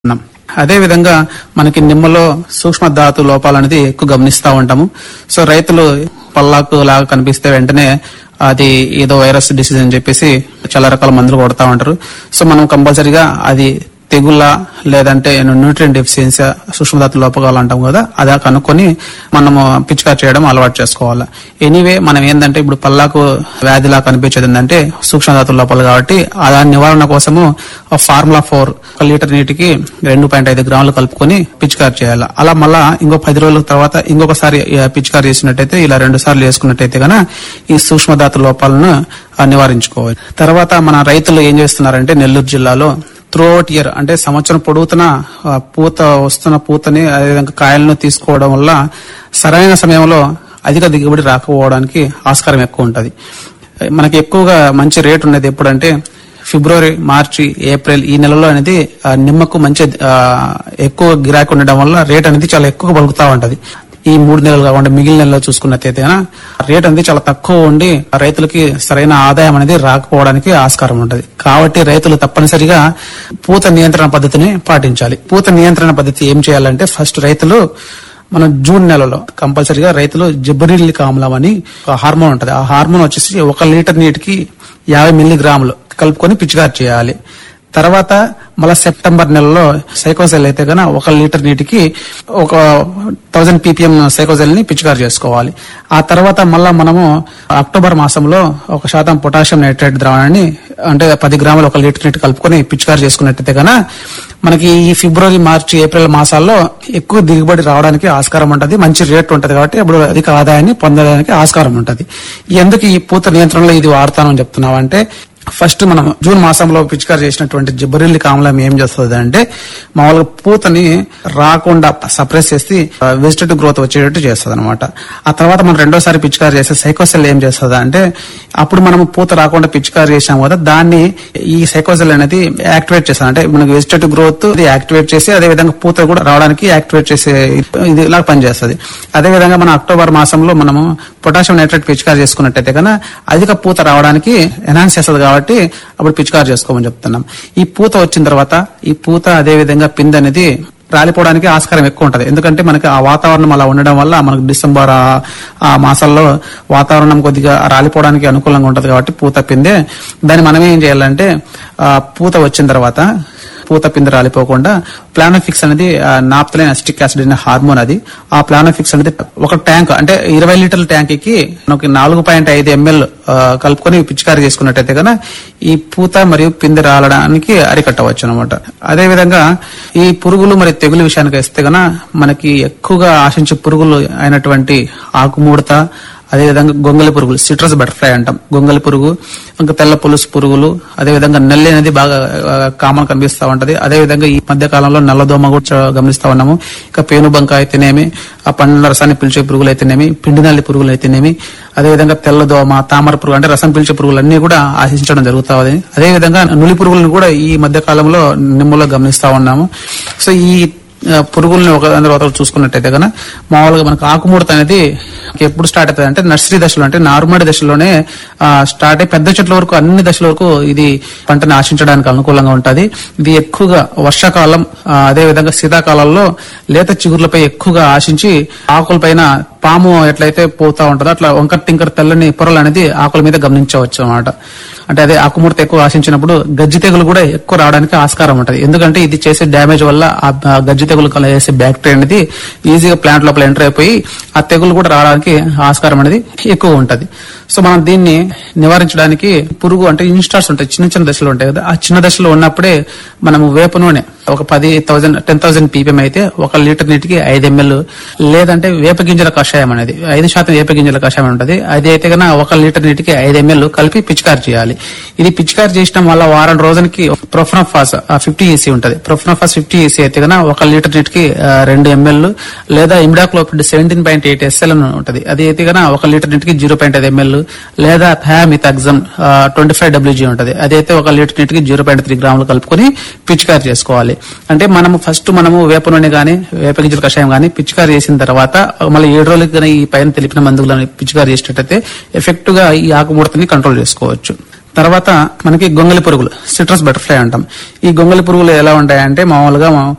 ఉన్నాం అదే విధంగా మనకి నిమ్మలో సూక్ష్మ ధాతు లోపాలు అనేది ఎక్కువ గమనిస్తూ ఉంటాము సో రైతులు పల్లాకు లాగా కనిపిస్తే వెంటనే అది ఏదో వైరస్ డిసీజ్ అని చెప్పేసి చాలా రకాల మందులు కొడతా ఉంటారు సో మనం కంపల్సరీగా అది తెగుళ్ళ లేదంటే న్యూట్రియన్ డెఫిషియన్సీ సూక్ష్మధాతు లోపకాలు అంటాం కదా అదా కనుక్కొని మనము పిచికారి చేయడం అలవాటు చేసుకోవాలి ఎనీవే మనం ఏంటంటే ఇప్పుడు పల్లాకు వ్యాధిలా కనిపించేది ఏంటంటే సూక్ష్మధాతు లోపాలు కాబట్టి ఆ దాని నివారణ కోసము ఫార్ములా ఫోర్ ఒక లీటర్ నీటికి రెండు పాయింట్ ఐదు గ్రాములు కలుపుకొని పిచికారి చేయాలి అలా మళ్ళా ఇంకో పది రోజుల తర్వాత ఇంకొకసారి ఆ, పిచికారి చేసినట్టయితే ఇలా రెండు సార్లు చేసుకున్నట్టయితే గన ఈ సూక్ష్మధాతు లోపాలను ఆ, నివారించుకోవాలి తర్వాత మన రైతులు ఏం చేస్తున్నారంటే నెల్లూరు జిల్లాలో త్రూఅవుట్ ఇయర్ అంటే సంవత్సరం పొడుగుతున్న ఆ, పూత వస్తున్న పూతని అదేవిధంగా కాయలను తీసుకోవడం వల్ల సరైన సమయంలో అధిక దిగుబడి రాకపోవడానికి ఆస్కారం ఎక్కువ ఉంటది మనకి ఎక్కువగా మంచి రేట్ ఉన్నది ఎప్పుడంటే ఫిబ్రవరి మార్చి ఏప్రిల్ ఈ నెలలో అనేది ఆ, నిమ్మకు మంచి ఆ, ఎక్కువ గిరాకీ ఉండడం వల్ల రేట్ అనేది చాలా ఎక్కువ పలుకుతా ఉంటది ఈ మూడు నెలలు కాకుండా మిగిలిన నెలలో చూసుకున్నట్టయితే రేట్ అనేది చాలా తక్కువ ఉండి రైతులకి సరైన ఆదాయం అనేది రాకపోవడానికి ఆస్కారం ఉంటది కాబట్టి రైతులు తప్పనిసరిగా పూత నియంత్రణ పద్ధతిని పాటించాలి పూత నియంత్రణ పద్ధతి ఏం చేయాలంటే ఫస్ట్ రైతులు మనం జూన్ నెలలో కంపల్సరీగా రైతులు జిబ్బరిల్లిక్ ఆమ్లం అని ఒక హార్మోన్ ఉంటది ఆ హార్మోన్ వచ్చేసి ఒక లీటర్ నీటికి యాభై మిల్లీగ్రాములు కలుపుకొని పిచికారి చేయాలి తర్వాత మళ్ళా సెప్టెంబర్ నెలలో సైకోసెల్ అయితే గన ఒక లీటర్ నీటికి ఒక థౌజండ్ పీపీఎం సైకోసెల్ ని పిచికారి చేసుకోవాలి ఆ తర్వాత మళ్ళా మనము అక్టోబర్ మాసంలో ఒక శాతం పొటాషియం నైట్రేట్ ద్రావణాన్ని అంటే పది గ్రాములు ఒక లీటర్ నీటి కలుపుకొని పిచికారి చేసుకున్నట్టయితే గన మనకి ఈ ఫిబ్రవరి మార్చి ఏప్రిల్ మాసాల్లో ఎక్కువ దిగుబడి రావడానికి ఆస్కారం ఉంటది మంచి రేట్ ఉంటది కాబట్టి అప్పుడు అధిక ఆదాయాన్ని పొందడానికి ఆస్కారం ఉంటది ఎందుకు ఈ పూత నియంత్రణలో ఇది వాడతానని చెప్తున్నామంటే ఫస్ట్ మనం జూన్ మాసంలో పిచికారి చేసినటువంటి జిబ్బరిల్లిక్ ఆమ్లం ఏం చేస్తుంది అంటే మామూలుగా పూతని రాకుండా సప్రెస్ చేసి వెజిటేటివ్ గ్రోత్ వచ్చేటట్టు చేస్తుంది అనమాట ఆ తర్వాత మనం రెండోసారి పిచికారి చేసే సైకోసెల్ ఏం చేస్తుంది అంటే అప్పుడు మనం పూత రాకుండా పిచికారి చేసాం కదా దాన్ని ఈ సైకోసెల్ అనేది యాక్టివేట్ చేస్తుంది అంటే మనకి వెజిటేటివ్ గ్రోత్ యాక్టివేట్ చేసి అదే విధంగా పూత కూడా రావడానికి యాక్టివేట్ చేసే ఇది ఇలా పనిచేస్తుంది అదే విధంగా మన అక్టోబర్ మాసంలో మనము పొటాషియం నైట్రేట్ పిచికారి చేసుకున్నట్టయితే కన్నా అధిక పూత రావడానికి ఎన్హాన్స్ చేస్తుంది కాబట్టి అప్పుడు పిచికారి చేసుకోమని చెప్తున్నాం ఈ పూత వచ్చిన తర్వాత ఈ పూత అదే విధంగా పిండి అనేది రాలిపోవడానికి ఆస్కారం ఎక్కువ ఉంటది ఎందుకంటే మనకి ఆ వాతావరణం అలా ఉండడం వల్ల మనకు డిసెంబర్ ఆ- ఆ మాసాల్లో వాతావరణం కొద్దిగా రాలిపోవడానికి అనుకూలంగా ఉంటది కాబట్టి పూత పిందే దాన్ని మనం ఏం చేయాలంటే ఆ పూత వచ్చిన తర్వాత పూత పిండి రాలిపోకుండా ప్లానోఫిక్స్ అనేది నాప్తలైన్ అసిటిక్ యాసిడ్ అనే హార్మోన్ అది ఆ ప్లానోఫిక్స్ అనేది ఒక ట్యాంక్ అంటే ఇరవై లీటర్ల ట్యాంక్ కి మనకి నాలుగు పాయింట్ ఐదు ఎంఎల్ కలుపుకొని పిచికారి చేసుకున్నట్టయితే కనుక ఈ పూత మరియు పిండి రాలడానికి అరికట్టవచ్చు అనమాట అదే విధంగా ఈ పురుగులు మరియు తెగులు విషయానికి వస్తే గన మనకి ఎక్కువగా ఆశించే పురుగులు అయినటువంటి ఆకుముడత అదేవిధంగా గొంగలి పురుగులు సిట్రస్ బటర్ఫ్లై అంటాం గొంగలి పురుగు ఇంకా తెల్ల పులుసు పురుగులు అదేవిధంగా నల్లి అనేది బాగా కామన్ కనిపిస్తా ఉంటది అదేవిధంగా ఈ మధ్య కాలంలో నల్లదోమ కూడా చా- గమనిస్తా ఉన్నాము ఇక పేనుబంక అయితేనేమి ఆ పండ్ల రసాన్ని పిలిచే పురుగులు అయితేనేమి పిండి నల్లి పురుగులు అయితేనేమి అదేవిధంగా తెల్లదోమ తామర పురుగు అంటే రసం పిలిచే పురుగులు అన్ని కూడా ఆశించడం జరుగుతా ఉంది అదేవిధంగా నులి పురుగులను కూడా ఈ మధ్య కాలంలో నిమ్మలో గమనిస్తా ఉన్నాము సో ఈ ఆ, పురుగుల్ని ఒక దాని తర్వాత ఒకటి చూసుకున్నట్టయితే కనుక మామూలుగా మనకు ఆకుముడత అనేది ఎప్పుడు స్టార్ట్ అవుతుంది అంటే నర్సరీ దశలో అంటే నార్మల్ దశలోనే ఆ, స్టార్ట్ అయ్యి పెద్ద చెట్ల వరకు అన్ని దశల వరకు ఇది పంటని ఆశించడానికి అనుకూలంగా ఉంటది ఇది ఎక్కువగా వర్షాకాలం ఆ, అదే విధంగా శీతాకాలంలో లేత చిగుర్లపై ఎక్కువగా ఆశించి ఆకులపైన పాము ఎట్లయితే పోతా ఉంటుందో అట్లా వంకర్ టింకర్ తెల్లని పొరలు అనేది ఆకుల మీద గమనించవచ్చు అన్నమాట అంటే అదే ఆకుముడత ఎక్కువ ఆశించినప్పుడు గజ్జి తెగులు కూడా ఎక్కువ రావడానికి ఆస్కారం ఉంటది ఎందుకంటే ఇది చేసే డ్యామేజ్ వల్ల ఆ ఆ గజ్జి తెగులు చేసే బ్యాక్టీరియా అనేది ఈజీగా ప్లాంట్ లోపల ఎంటర్ అయిపోయి ఆ తెగులు కూడా రావడానికి ఆస్కారం అనేది ఎక్కువ ఉంటది సో మనం దీన్ని నివారించడానికి పురుగు అంటే ఇన్స్టార్స్ ఉంటాయి చిన్న చిన్న దశలో ఉంటాయి కదా ఆ చిన్న దశలో ఉన్నప్పుడే మనము వేప నూనె ఒక పది థౌసండ్ టెన్ థౌసండ్ పీపీఎం అయితే ఒక లీటర్ నీటికి ఐదు ఎంఎల్ లేదంటే వేప గింజల కషాయం అనేది ఐదు శాతం వేప గింజల కషాయం ఉంటుంది అది అయితే కన్నా ఒక లీటర్ నీటికి ఐదు ఎంఎల్ కలిపి పిచికారి చేయాలి ఇది పిచికారి చేసిన వల్ల వారం రోజులకి ప్రొఫ్నఫాస్ ఫిఫ్టీ ఈసీ ఉంటుంది ప్రొఫ్నఫాస్ ఫిఫ్టీ ఈసీ అయితే కన్నా ఒక లీటర్ నీటికి ఆ, రెండు ఎంఎల్ లేదా imidacloprid seventeen point eight SL అని ఉంటుంది అది అయితే కన్నా ఒక లీటర్ నీటికి జీరో పాయింట్ ఐదు ఎంఎల్ లేదా థయామిథాగ్జమ్ ట్వంటీ ఫైవ్ డబ్ల్యూజీ ఉంటుంది అదైతే ఒక లీటర్ నీటికి జీరో పాయింట్ త్రీ గ్రాములు కలుపుకొని పిచికారి చేసుకోవాలి అంటే మనము ఫస్ట్ మనము వేప నూనె గానీ వేప గింజల కషాయం గానీ పిచికారి చేసిన తర్వాత మళ్ళీ ఏడు రోజులకి గానీ ఈ పైన తెలిపిన మందులను పిచికారి చేసినట్టయితే ఎఫెక్టివ్ గా ఈ ఆకుముడతని కంట్రోల్ చేసుకోవచ్చు తర్వాత మనకి గొంగలి పురుగులు సిట్రస్ బటర్ఫ్లై అంటాం ఈ గొంగలి పురుగులు ఎలా ఉంటాయంటే మామూలుగా మా-